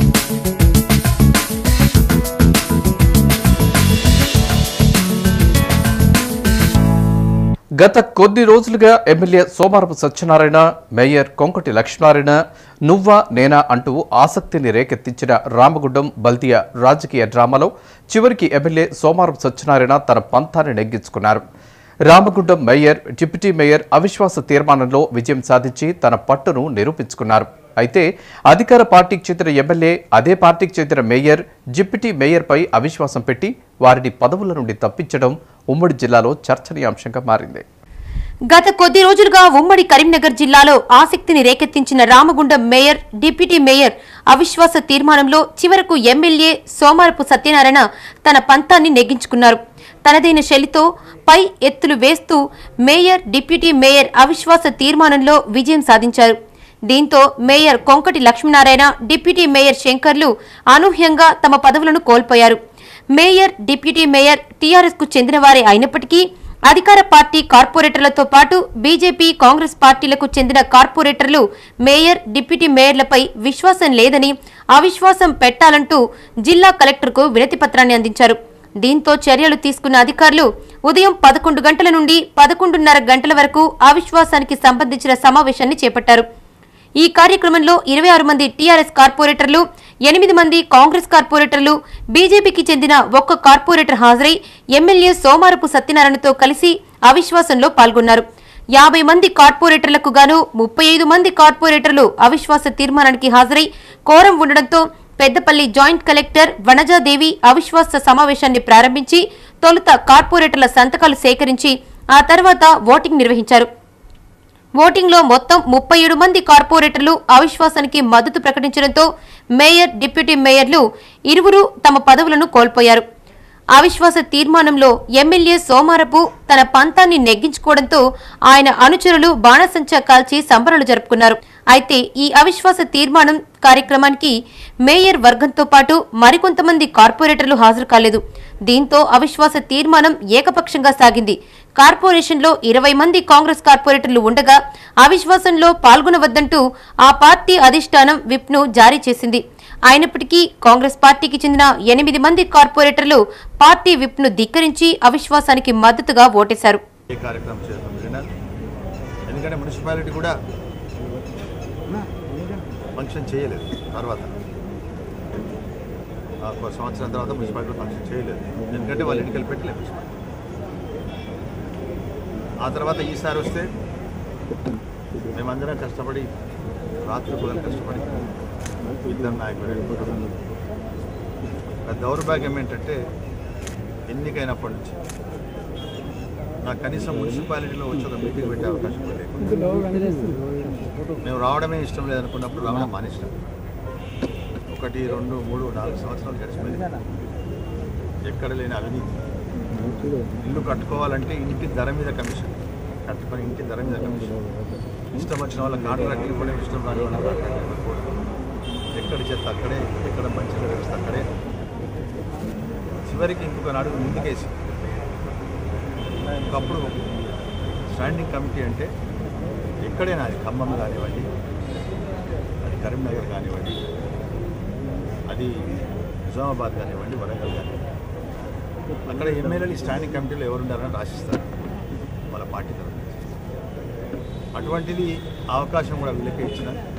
గత కొద్ది రోజులుగా ఎమ్మెల్యే సోమారపు సత్యనారాయణ మేయర్ కొంకటి లక్ష్మీనారాయణ నువ్వా నేనా అంటూ ఆసక్తిని రేకెత్తించిన రామగుండం బల్దియా రాజకీయ డ్రామాలో చివరికి ఎమ్మెల్యే సోమారపు సత్యనారాయణ తన పంతాన్ని నెగ్గించుకున్నారు రామగుండం మేయర్ డిప్యూటీ మేయర్ అవిశ్వాస తీర్మానంలో విజయం సాధించి తన పట్టును నిరూపించుకున్నారు అయితే అధికార పార్టీకి చెందిన ఎమ్మెల్యే అదే పార్టీకి చెందిన మేయర్ డిప్యూటీ మేయర్పై అవిశ్వాసం పెట్టి వారిని పదవుల నుండి తప్పించడం ఉమ్మడి జిల్లాలో చర్చనీయాంశంగా మారింది గత కొద్ది రోజులుగా ఉమ్మడి కరీంనగర్ జిల్లాలో ఆసక్తిని రేకెత్తించిన రామగుండం మేయర్ డిప్యూటీ మేయర్ అవిశ్వాస తీర్మానంలో చివరకు ఎమ్మెల్యే సోమారపు సత్యనారాయణ తన పంతాన్ని నెగ్గించుకున్నారు తనదైన శైలితో పై ఎత్తులు వేస్తూ మేయర్ డిప్యూటీ మేయర్ అవిశ్వాస తీర్మానంలో విజయం సాధించారు దీంతో mayor Konkati Lakshminarayana deputy mayor శంకర్లు అనూహ్యంగా తమ పదవులను కోల్పోయారు మేయర్ డిప్యూటీ మేయర్ టీఆర్ఎస్ కు చెందినవారే అయినప్పటికీ అధికార పార్టీ కార్పొరేటర్లతో పాటు బీజేపీ కాంగ్రెస్ పార్టీలకు చెందిన కార్పొరేటర్లు మేయర్ డిప్యూటీ మేయర్లపై విశ్వాసం లేదని అవిశ్వాసం పెట్టాలంటూ జిల్లా కలెక్టర్కు వినతి పత్రాన్ని అందించారు దీంతో చర్యలు తీసుకున్న అధికారులు ఉదయం పదకొండు గంటల నుండి పదకొండున్నర గంటల వరకు అవిశ్వాసానికి సంబంధించిన సమావేశాన్ని చేపట్టారు ఈ కార్యక్రమంలో ఇరవై ఆరు మంది టీఆర్ఎస్ కార్పొరేటర్లు ఎనిమిది మంది కాంగ్రెస్ కార్పొరేటర్లు బీజేపీకి చెందిన ఒక్క కార్పొరేటర్ హాజరై ఎమ్మెల్యే సోమారపు సత్యనారాయణతో కలిసి అవిశ్వాసంలో పాల్గొన్నారు యాభై మంది కార్పొరేటర్లకు గాను ముప్పై ఐదు మంది కార్పొరేటర్లు అవిశ్వాస తీర్మానానికి హాజరై కోరం ఉండడంతో పెద్దపల్లి జాయింట్ కలెక్టర్ వనజాదేవి అవిశ్వాస సమావేశాన్ని ప్రారంభించి తొలుత కార్పొరేటర్ల సంతకాలు సేకరించి ఆ తర్వాత ఓటింగ్ నిర్వహించారు ఓటింగ్లో మొత్తం ముప్పై ఏడు మంది కార్పొరేటర్లు అవిశ్వాసానికి మద్దతు ప్రకటించడంతో మేయర్ డిప్యూటీ మేయర్లు ఇరువురు తమ పదవులను కోల్పోయారు అవిశ్వాస తీర్మానంలో ఎమ్మెల్యే సోమారపు తన పంతాన్ని నెగ్గించుకోవడంతో ఆయన అనుచరులు బాణసంచా కాల్చి సంబరాలు జరుపుకున్నారు అయితే ఈ అవిశ్వాస తీర్మానం కార్యక్రమానికి మేయర్ వర్గంతో పాటు మరికొంతమంది కార్పొరేటర్లు హాజరు కాలేదు దీంతో అవిశ్వాస తీర్మానం ఏకపక్షంగా సాగింది కార్పొరేషన్లో ఇరవై మంది కాంగ్రెస్ కార్పొరేటర్లు ఉండగా అవిశ్వాసంలో పాల్గొనవద్దంటూ ఆ పార్టీ అధిష్టానం విప్ను జారీ చేసింది అయినప్పటికీ కాంగ్రెస్ పార్టీకి చెందిన ఎనిమిది మంది కార్పొరేటర్లు పార్టీ విప్ను ధిక్కరించి అవిశ్వాసానికి మద్దతుగా ఓటేశారు ఏ కార్యక్రమం చేస్తాం నిజంగా ఎందుకంటే మున్సిపాలిటీ కూడా ఫంక్షన్ చేయలేదు తర్వాత ఆ ఒక సంవత్సరం తర్వాత మున్సిపాలిటీ ఫంక్షన్ చేయలేదు ఎందుకంటే వాళ్ళు ఎన్నికలు పెట్టలేదు మున్సిపాలిటీ ఆ తర్వాత ఈసారి వస్తే మేమందరం కష్టపడి రాత్రి పగలు కష్టపడి ఇద్దరు నాయకులు ఎన్నుకుంటాం ఒక దౌర్భాగ్యం ఏంటంటే ఎన్నికైనప్పటి నుంచి నాకు కనీసం మున్సిపాలిటీలో వచ్చి ఒక మీటింగ్ పెట్టే అవకాశం కూడా లేదు మేము రావడమే ఇష్టం లేదనుకున్నప్పుడు రావడం మానేసినాం ఒకటి రెండు మూడు నాలుగు సంవత్సరాలు గడిచిపోయింది ఎక్కడ లేని అవినీతి ఇల్లు కట్టుకోవాలంటే ఇంటి ధర మీద కమిషన్ కట్టుకొని ఇంటి ధర మీద కమిషన్ ఇష్టం వచ్చిన వాళ్ళ కాంట్రాక్ట్ ఇవ్వడం ఇష్టం రాని వాళ్ళ కాంట్రాక్ట్ ఇవ్వకపోవడం ఎక్కడ చెత్త అక్కడే ఎక్కడ మంచి వ్యవస్థ అక్కడే చివరికి ఇంకొక అడుగు ముందుకేసి ఒకప్పుడు స్టాండింగ్ కమిటీ అంటే ఎక్కడైనా అది ఖమ్మం కానివ్వండి అది కరీంనగర్ కానివ్వండి అది నిజామాబాద్ కానివ్వండి వరంగల్ కానివ్వండి అక్కడ ఎమ్మెల్యేలు ఈ స్టాండింగ్ కమిటీలో ఎవరున్నారని రాసిస్తారు వాళ్ళ పార్టీ తరఫు నుంచి. అటువంటిది అవకాశం కూడా వీళ్ళకే ఇచ్చిన